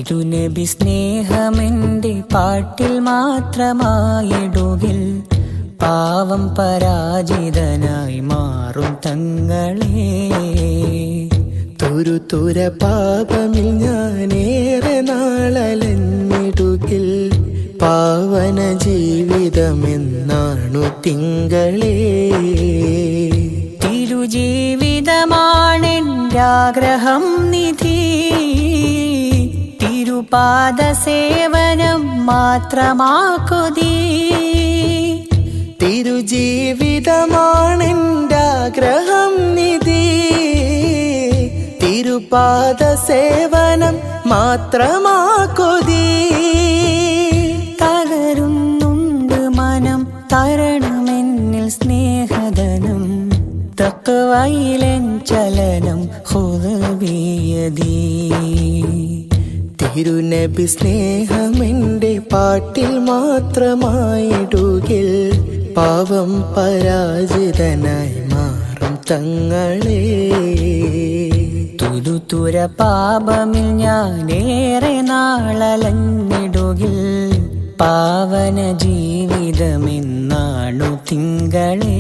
തിരുനബി സ്നേഹമെന്റെ പാട്ടിൽ മാത്രമായിടുകിൽ പാവം പരാജിതനായി മാറും തങ്ങളെ തുരുതുര പാപമിൽ ഞാനേറെ നാളലഞ്ഞിടുകിൽ പാവന ജീവിതമെന്നാണു തിങ്കളേ തിരുജീവിതമാണെൻ്റാഗ്രഹം നിധി തിരുപാദ സേവനം മാത്രമാക്കുതീ തിരുജീവിതമാണെൻ്റാഗ്രഹം നിധി തിരുപാദ സേവനം മാത്രമാക്കൊതീ തകരുന്നുണ്ട് മനം തരണമെന്നിൽ സ്നേഹധനം തക്കവയിലൻ ചലനം ഹുദബിയതീ തിരുനബി സ്നേഹമെന്റെ പാട്ടിൽ മാത്രമായിടുകിൽ പാവം പരാജിതനായി മാറും തങ്ങളെ തുരുതുര പാപമിൽ ഞാനേറെ നാളലഞ്ഞിടുകിൽ പാവന ജീവിതമെന്നാണു തിങ്കളേ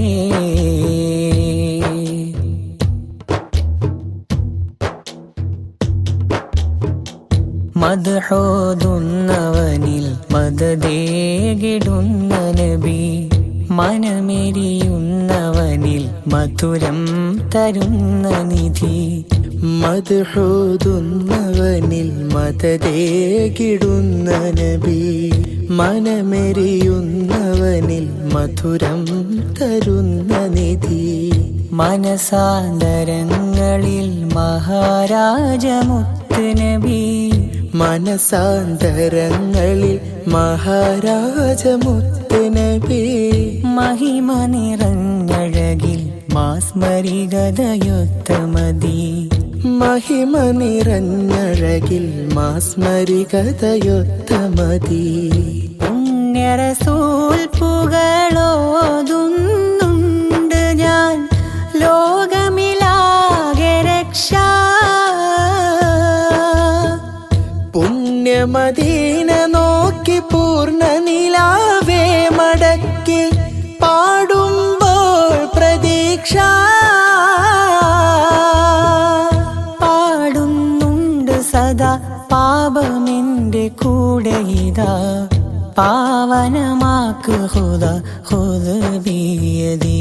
മധുഹോതുന്നവനിൽ മതദേകിടുന്ന നബി മനമെരിയുന്നവനിൽ മധുരം തരുന്ന നിധി മധുഹോതുന്നവനിൽ മതദേകിടുന്ന നബി മനമെരിയുന്നവനിൽ മധുരം തരുന്ന നിധി മനസാന്തരങ്ങളിൽ മഹാരാജമുത്ത് നബി മനസാന്തരങ്ങളിൽ മഹാരാജമുത്ത് നബി മഹിമ നിറഞ്ഞഴകിൽ മാസ്മരികതയൊത്ത മതി മഹിമ നിറഞ്ഞഴകിൽ മാസ്മരികതയൊത്ത മതി പുണ്യരസൂൽ പുകളോതുന്നുണ്ട് ഞാൻ ലോകമിലാകെ രക്ഷ പുണ്യമദീന നോക്കി പൂർണ്ണ നിലാവേ മടക്കി പാടുമ്പോൾ പ്രതീക്ഷ പാടുന്നുണ്ട് സദാ പാപമെന്റെ കൂടെ ഇതാ പാവനമാക്ക് ഹുദ ഹുദബിയതീ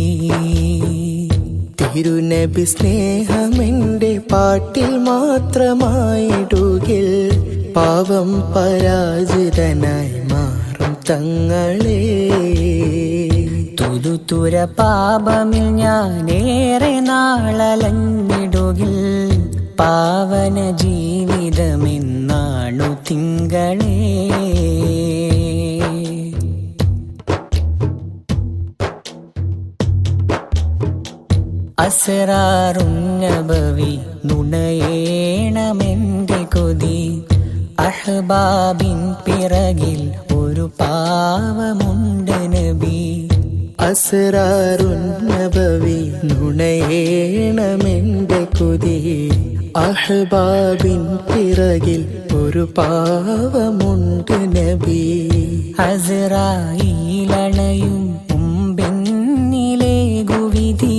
തിരുനബി സ്നേഹമെന്റെ പാട്ടിൽ മാത്രമായിടുകിൽ പാവം പരാജിതനായി മാറും തങ്ങളെ തുരുതുര പാപമിൽ ഞാനേറെ നാളലഞ്ഞിടുകിൽ പാവന ജീവിതമെന്നാണു തിങ്കളേ അസറാറുന്നബവി നുണയേണമെന്റെ കൊതി അഹ്ബാബിൻ പിറകിൽ ഒരു പാവമുണ്ട് നബി അസറാറുന്നബവി നുണയേണമെന്റെ കുതി അഹ്ബാബിൻ പിറകിൽ ഒരു പാവമുണ്ട് നബി അസറായിലണയും മുമ്പെന്നിലെ ഗുവിധി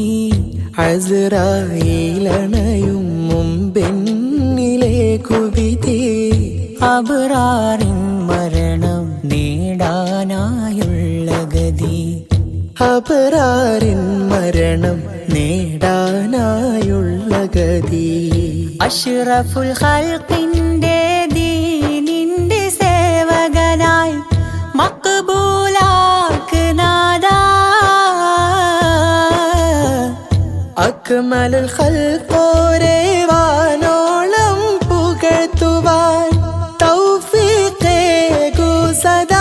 അസറായിലണയും മുമ്പെന്നിലെ കുവിതി അബറാറിൻ മരണം നേടാനായുള്ള ഗതി അപരാറിൻ മരണം നേടാനായുള്ള ഗതി അഷ്റഫുൽ ഖൽഖിന്റെ ദീനിന്റെ സേവകനായി മക്ബൂലാക്ക് നാദാ അക്മലുൽ ഖൽഖോരെ വാനോളം പുകഴ്ത്തുവാൻ തൗഫീഖേകു സദാ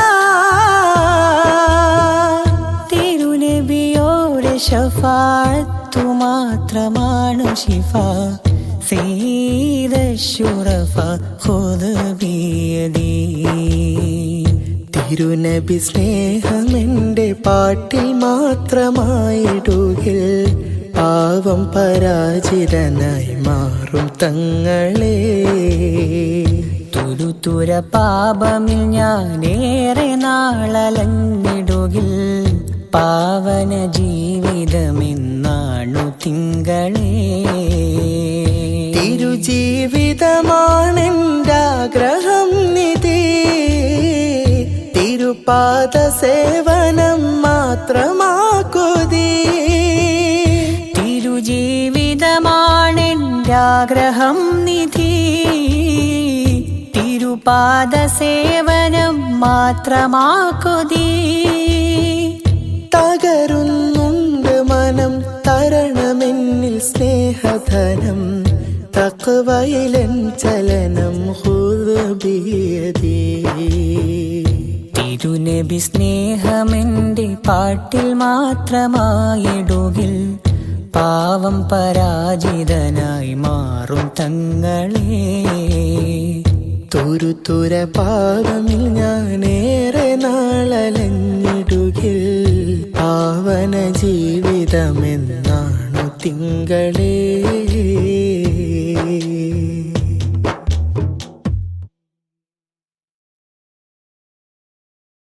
തിരുനബിയോടെ ഷഫാത്തു മാത്രമാണ് ശിഫ സീത ശുറഫ ഹുദബിയദീ തിരുനബി സ്നേഹമെന്റെ പാട്ടിൽ മാത്രമായിടുകിൽ പാവം പരാജിതനായി മാറും തങ്ങളെ തുരുതുര പാപമിൽ ഞാനേറെ നാളലഞ്ഞിടുകിൽ പാവന ജീവിതമെന്നാണു തിങ്കളേ തിരുജീവിതമാണെൻ്റാഗ്രഹം നിധി തിരുപാദ സേവനം മാത്രമാക്കുതി തിരുജീവിതമാണെൻ്റാഗ്രഹം നിധി തിരുപാദ സേവനം മാത്രമാക്കുതീ തകരുന്നുണ്ട് മനം തരണമെന്നിൽ സ്നേഹധനം തക്കവയിലൻ ചലനം ഹുദബിയതീ തിരുനബി സ്നേഹമെന്റെ പാട്ടിൽ മാത്രമായിടുകിൽ പാവം പരാജിതനായി മാറും തങ്ങളെ തുരുതുര പാദമിൽ ഞാനേറെ നാളലഞ്ഞിടുകിൽ പാവന ജീവിതമെന്നാണു തിങ്കളേ